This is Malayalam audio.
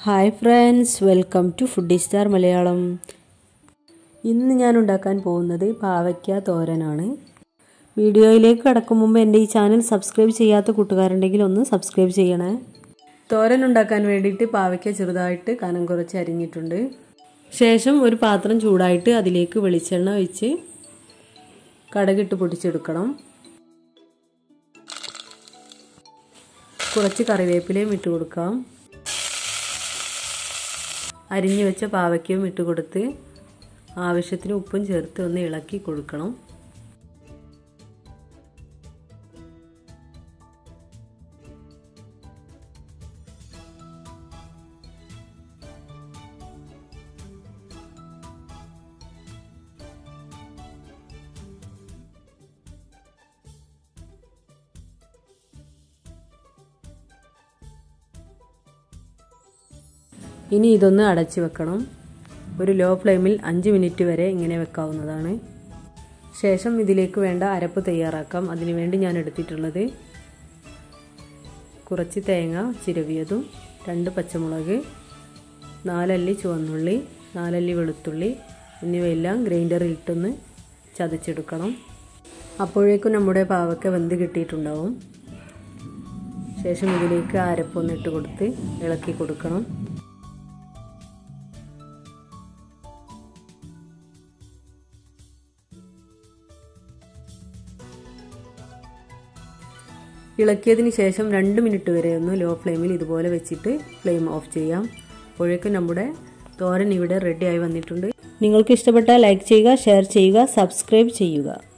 hi friends welcome to foodie star Malayalam ഇന്ന് ഞാൻ ഉണ്ടാക്കാൻ പോകുന്നത് പാവയ്ക്ക തോരനാണ് വീഡിയോയിലേക്ക് കടക്കും മുമ്പ് എൻ്റെ ഈ ചാനൽ സബ്സ്ക്രൈബ് ചെയ്യാത്ത കൂട്ടുകാരുണ്ടെങ്കിൽ ഒന്ന് സബ്സ്ക്രൈബ് ചെയ്യണേ തോരൻ ഉണ്ടാക്കാൻ വേണ്ടിയിട്ട് പാവയ്ക്ക ചെറുതായിട്ട് കനം കുറച്ച് അരിഞ്ഞിട്ടുണ്ട് ശേഷം ഒരു പാത്രം ചൂടായിട്ട് അതിലേക്ക് വെളിച്ചെണ്ണ ഒഴിച്ച് കടകിട്ട് പൊട്ടിച്ചെടുക്കണം കുറച്ച് കറിവേപ്പിലയും ഇട്ട് കൊടുക്കാം അരിഞ്ഞു വെച്ച പാവയ്ക്കയും ഇട്ട് കൊടുത്ത് ആവശ്യത്തിന് ഉപ്പും ചേർത്ത് ഒന്ന് ഇളക്കി കൊടുക്കണം ഇനി ഇതൊന്ന് അടച്ചു വെക്കണം ഒരു ലോ ഫ്ലെയിമിൽ അഞ്ച് മിനിറ്റ് വരെ ഇങ്ങനെ വെക്കാവുന്നതാണ് ശേഷം ഇതിലേക്ക് വേണ്ട അരപ്പ് തയ്യാറാക്കാം അതിനുവേണ്ടി ഞാൻ എടുത്തിട്ടുള്ളത് കുറച്ച് തേങ്ങ ചിരവിയതും രണ്ട് പച്ചമുളക് നാലല്ലി ചുവന്നുള്ളി നാലല്ലി വെളുത്തുള്ളി എന്നിവയെല്ലാം ഗ്രൈൻഡറിൽ ഇട്ടൊന്ന് ചതച്ചെടുക്കണം അപ്പോഴേക്കും നമ്മുടെ പാവക്ക വെന്ത് കിട്ടിയിട്ടുണ്ടാവും ശേഷം ഇതിലേക്ക് അരപ്പൊന്ന് ഇട്ട് കൊടുത്ത് ഇളക്കി കൊടുക്കണം ഇളക്കിയതിന് ശേഷം രണ്ട് മിനിറ്റ് വരെ ഒന്ന് ലോ ഫ്ലെയിമിൽ ഇതുപോലെ വെച്ചിട്ട് ഫ്ലെയിം ഓഫ് ചെയ്യാം അപ്പോഴേക്കും നമ്മുടെ തോരൻ ഇവിടെ റെഡിയായി വന്നിട്ടുണ്ട് നിങ്ങൾക്ക് ഇഷ്ടപ്പെട്ടാൽ ലൈക്ക് ചെയ്യുക ഷെയർ ചെയ്യുക സബ്സ്ക്രൈബ് ചെയ്യുക